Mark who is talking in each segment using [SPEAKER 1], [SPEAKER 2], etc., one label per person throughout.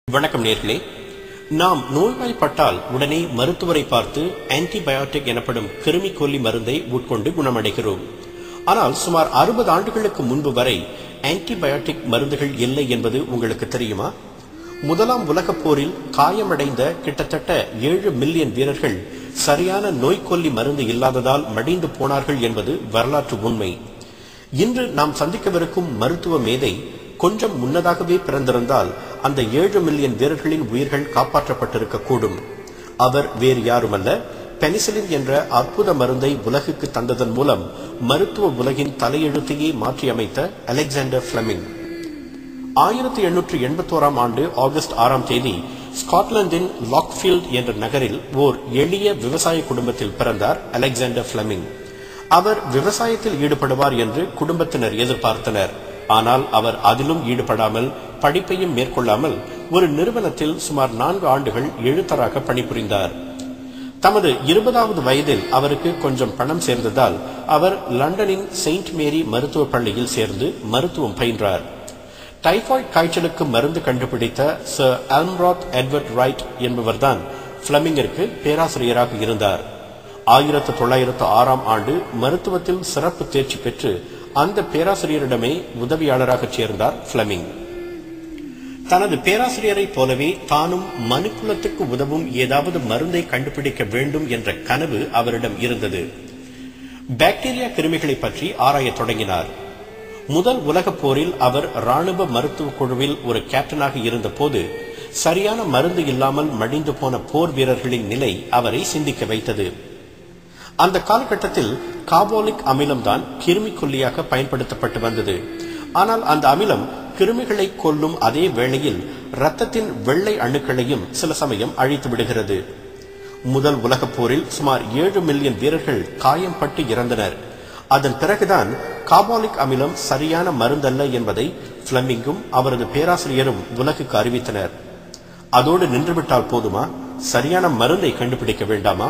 [SPEAKER 1] வணக்கம் நேர்களே நாம் நோய்வாய்ப்பட்டால் உடனே மருத்துவரை பார்த்து ஆன்டிபயோட்டிக் எனப்படும் கிருமி கொல்லி மருந்தை உட்கொண்டு குணமடைகிறோம் ஆனால் சுமார் அறுபது ஆண்டுகளுக்கு முன்பு வரை ஆன்டிபயோட்டிக் மருந்துகள் இல்லை என்பது உங்களுக்கு தெரியுமா முதலாம் உலகப் போரில் காயமடைந்த கிட்டத்தட்ட ஏழு மில்லியன் வீரர்கள் சரியான நோய்க்கொல்லி மருந்து இல்லாததால் மடிந்து போனார்கள் என்பது வரலாற்று உண்மை இன்று நாம் சந்திக்கவிருக்கும் மருத்துவ மேதை கொஞ்சம் முன்னதாகவே பிறந்திருந்தால் அந்த ஏழு மில்லியன் வீரர்களின் உயிர்கள் காப்பாற்றப்பட்டிருக்க கூடும் அவர் வேறு யாருமல்ல பெனிசிலின் என்ற அற்புத மருந்தை உலகுக்கு தந்ததன் மூலம் மருத்துவ உலகின் தலையெழுத்தையே மாற்றியமைத்த அலெக்சாண்டர் பிளமிங் ஆயிரத்தி எண்ணூற்று எண்பத்தோராம் ஆண்டு ஆகஸ்ட் ஆறாம் தேதி ஸ்காட்லாந்தின் லாக்ஃபீல்ட் என்ற நகரில் ஓர் எளிய விவசாய குடும்பத்தில் பிறந்தார் அலெக்சாண்டர் பிளமிங் அவர் விவசாயத்தில் ஈடுபடுவார் என்று குடும்பத்தினர் எதிர்பார்த்தனர் ஆனால் அவர் அதிலும் ஈடுபடாமல் படிப்பையும் மேற்கொள்ளாமல் ஒரு நிறுவனத்தில் சுமார் நான்கு ஆண்டுகள் எழுத்தராக பணிபுரிந்தார் தமது இருபதாவது வயதில் அவருக்கு கொஞ்சம் பணம் சேர்ந்ததால் அவர் லண்டனின் செயின்ட் மேரி மருத்துவ பள்ளியில் சேர்ந்து மருத்துவம் பயின்றார் டைபாய்டு காய்ச்சலுக்கு மருந்து கண்டுபிடித்த சர் ஆல்ம்ராத் எட்வர்ட் ரைட் என்பவர்தான் பிளமிங்கிற்கு பேராசிரியராக இருந்தார் ஆயிரத்து தொள்ளாயிரத்து ஆறாம் ஆண்டு மருத்துவத்தில் சிறப்பு தேர்ச்சி பெற்று அந்த பேராசிரியரிடமே உதவியாளராக சேர்ந்தார் பிளமிங் தனது பேராசிரியரைப் போலவே தானும் மனுக்குலத்துக்கு உதவும் ஏதாவது மருந்தை கண்டுபிடிக்க வேண்டும் என்ற கனவு அவரிடம் இருந்தது பாக்டீரியா கிருமிகளை பற்றி ஆராயத் தொடங்கினார் முதல் உலகப் போரில் அவர் ராணுவ மருத்துவ குழுவில் ஒரு கேப்டனாக இருந்தபோது சரியான மருந்து இல்லாமல் மடிந்து போன போர் வீரர்களின் நிலை அவரை சிந்திக்க வைத்தது அந்த காலகட்டத்தில் காபோலிக் அமிலம்தான் கிருமி கொல்லியாக பயன்படுத்தப்பட்டு வந்தது ஆனால் அந்த அமிலம் கிருமிகளை கொல்லும் அதே வேளையில் இரத்தத்தின் வெள்ளை அணுக்களையும் சில சமயம் அழித்து விடுகிறது முதல் உலகப் போரில் சுமார் ஏழு மில்லியன் வீரர்கள் காயம் பட்டு இறந்தனர் அதன் பிறகுதான் காபாலிக் அமிலம் சரியான மருந்தல்ல என்பதை பிளமிங்கும் அவரது பேராசிரியரும் உலகுக்கு அறிவித்தனர் அதோடு நின்றுவிட்டால் போதுமா சரியான மருந்தை கண்டுபிடிக்க வேண்டாமா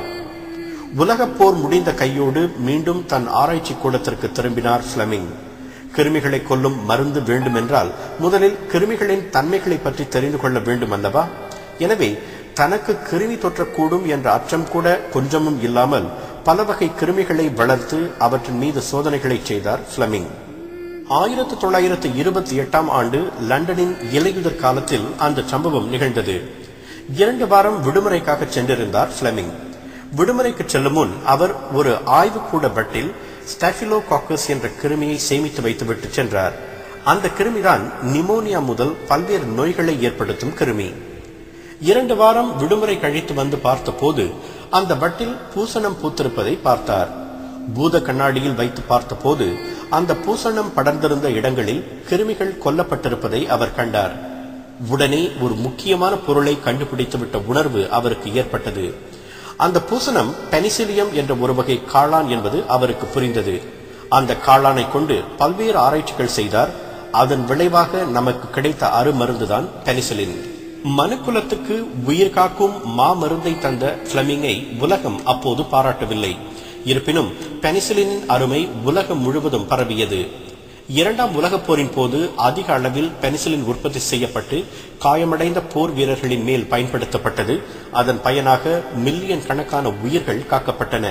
[SPEAKER 1] உலகப் போர் முடிந்த கையோடு மீண்டும் தன் ஆராய்ச்சி கூடத்திற்கு திரும்பினார் பிளமிங் கிருமிகளை கொல்லும் மருந்து வேண்டுமென்றால் முதலில் கிருமிகளின் தன்மைகளை பற்றி தெரிந்து கொள்ள வேண்டும் அல்லவா எனவே தனக்கு கிருமி தொற்றக்கூடும் என்ற அச்சம் கூட கொஞ்சமும் இல்லாமல் பல வகை கிருமிகளை வளர்த்து அவற்றின் மீது சோதனைகளை செய்தார் பிளமிங் ஆயிரத்தி தொள்ளாயிரத்தி இருபத்தி எட்டாம் ஆண்டு லண்டனின் இலையுதிர் காலத்தில் அந்த சம்பவம் நிகழ்ந்தது இரண்டு வாரம் விடுமுறைக்காக சென்றிருந்தார் பிளமிங் விடுமுறைக்கு செல்லும் முன் அவர் ஒரு ஆய்வுக்கூட பட்டில் ஸ்டாஃபிலோகாக்கஸ் என்ற கிருமியை சேமித்து வைத்துவிட்டு சென்றார் அந்த கிருமிதான் நிமோனியா முதல் பல்வேறு நோய்களை ஏற்படுத்தும் கிருமி இரண்டு வாரம் விடுமுறை கழித்து வந்து பார்த்தபோது அந்த வட்டில் பூசணம் பூத்திருப்பதை பார்த்தார் பூத கண்ணாடியில் வைத்து பார்த்தபோது அந்த பூசணம் படர்ந்திருந்த இடங்களில் கிருமிகள் கொல்லப்பட்டிருப்பதை அவர் கண்டார் உடனே ஒரு முக்கியமான பொருளை கண்டுபிடித்துவிட்ட உணர்வு அவருக்கு ஏற்பட்டது அந்த பூசணம் பெனிசிலியம் என்ற ஒரு வகை காளான் என்பது அவருக்கு புரிந்தது அந்த காளானை கொண்டு பல்வேறு ஆராய்ச்சிகள் செய்தார் அதன் விளைவாக நமக்கு கிடைத்த அருமருந்துதான் பெனிசிலின் மனுக்குலத்துக்கு உயிர் காக்கும் மா மருந்தை தந்த பிளமிங்கை உலகம் அப்போது பாராட்டவில்லை இருப்பினும் பெனிசிலினின் அருமை உலகம் முழுவதும் பரவியது இரண்டாம் உலகப் போரின் போது அதிக அளவில் பெனிசிலின் உற்பத்தி செய்யப்பட்டு காயமடைந்த போர் வீரர்களின் மேல் பயன்படுத்தப்பட்டது அதன் பயனாக மில்லியன் கணக்கான உயிர்கள் காக்கப்பட்டன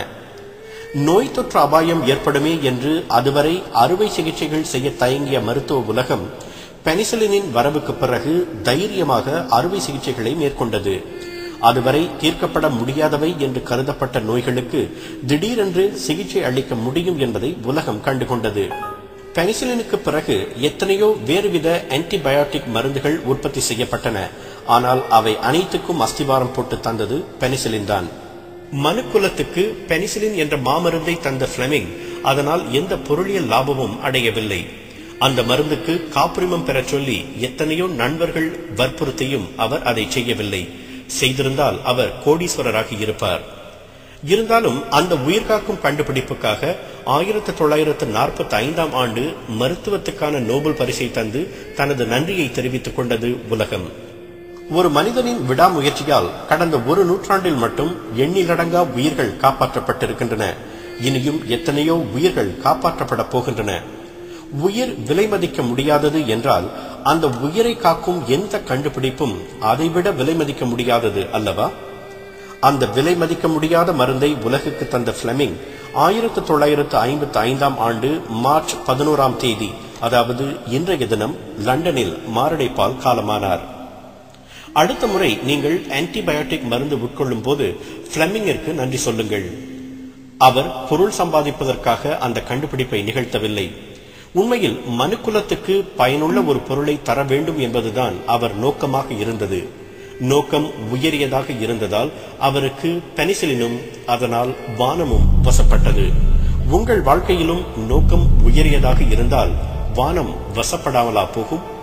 [SPEAKER 1] நோய் தொற்று அபாயம் ஏற்படுமே என்று அதுவரை அறுவை சிகிச்சைகள் செய்ய தயங்கிய மருத்துவ உலகம் பெனிசிலினின் வரவுக்கு பிறகு தைரியமாக அறுவை சிகிச்சைகளை மேற்கொண்டது அதுவரை தீர்க்கப்பட முடியாதவை என்று கருதப்பட்ட நோய்களுக்கு திடீரென்று சிகிச்சை அளிக்க முடியும் என்பதை உலகம் கண்டுகொண்டது பெனிசிலினுக்கு பிறகு எத்தனையோ வேறுவித ஆன்டிபயோட்டிக் மருந்துகள் உற்பத்தி செய்யப்பட்டன ஆனால் அவை அனைத்துக்கும் அஸ்திவாரம் போட்டு தந்தது பெனிசிலின் தான் மனுக்குலத்துக்கு பெனிசிலின் என்ற மாமருந்தை தந்த பிளமிங் அதனால் எந்த பொருளியல் லாபமும் அடையவில்லை அந்த மருந்துக்கு காப்புரிமம் பெறச் சொல்லி எத்தனையோ நண்பர்கள் வற்புறுத்தியும் அவர் அதை செய்யவில்லை செய்திருந்தால் அவர் கோடீஸ்வரராக இருப்பார் இருந்தாலும் அந்த உயிர்காக்கும் கண்டுபிடிப்புக்காக ஆயிரத்தி தொள்ளாயிரத்து நாற்பத்தி ஐந்தாம் ஆண்டு மருத்துவத்துக்கான நோபல் பரிசை தந்து தனது நன்றியை தெரிவித்துக் கொண்டது உலகம் ஒரு மனிதனின் விடாமுயற்சியால் கடந்த ஒரு நூற்றாண்டில் மட்டும் எண்ணிலடங்கா உயிர்கள் காப்பாற்றப்பட்டிருக்கின்றன இனியும் எத்தனையோ உயிர்கள் காப்பாற்றப்பட போகின்றன உயிர் விலை மதிக்க முடியாதது என்றால் அந்த உயிரை காக்கும் எந்த கண்டுபிடிப்பும் அதைவிட விலை மதிக்க முடியாதது அல்லவா அந்த விலை மதிக்க முடியாத மருந்தை உலகுக்கு தந்த பிளெமிங் ஆயிரத்து தொள்ளாயிரத்து ஐம்பத்தி ஐந்தாம் ஆண்டு மார்ச் பதினோராம் தேதி அதாவது இன்றைய தினம் லண்டனில் மாரடைப்பால் காலமானார் அடுத்த முறை நீங்கள் ஆன்டிபயோட்டிக் மருந்து உட்கொள்ளும் போது பிளெமிங்கிற்கு நன்றி சொல்லுங்கள் அவர் பொருள் சம்பாதிப்பதற்காக அந்த கண்டுபிடிப்பை நிகழ்த்தவில்லை உண்மையில் மனுக்குலத்துக்கு பயனுள்ள ஒரு பொருளை தர வேண்டும் என்பதுதான் அவர் நோக்கமாக இருந்தது நோக்கம் உயரியதாக இருந்ததால் அவருக்கு பெனிசிலினும் அதனால் வானமும் வசப்பட்டது உங்கள் வாழ்க்கையிலும் நோக்கம் உயரியதாக இருந்தால் வானம் வசப்படாமலா போகும்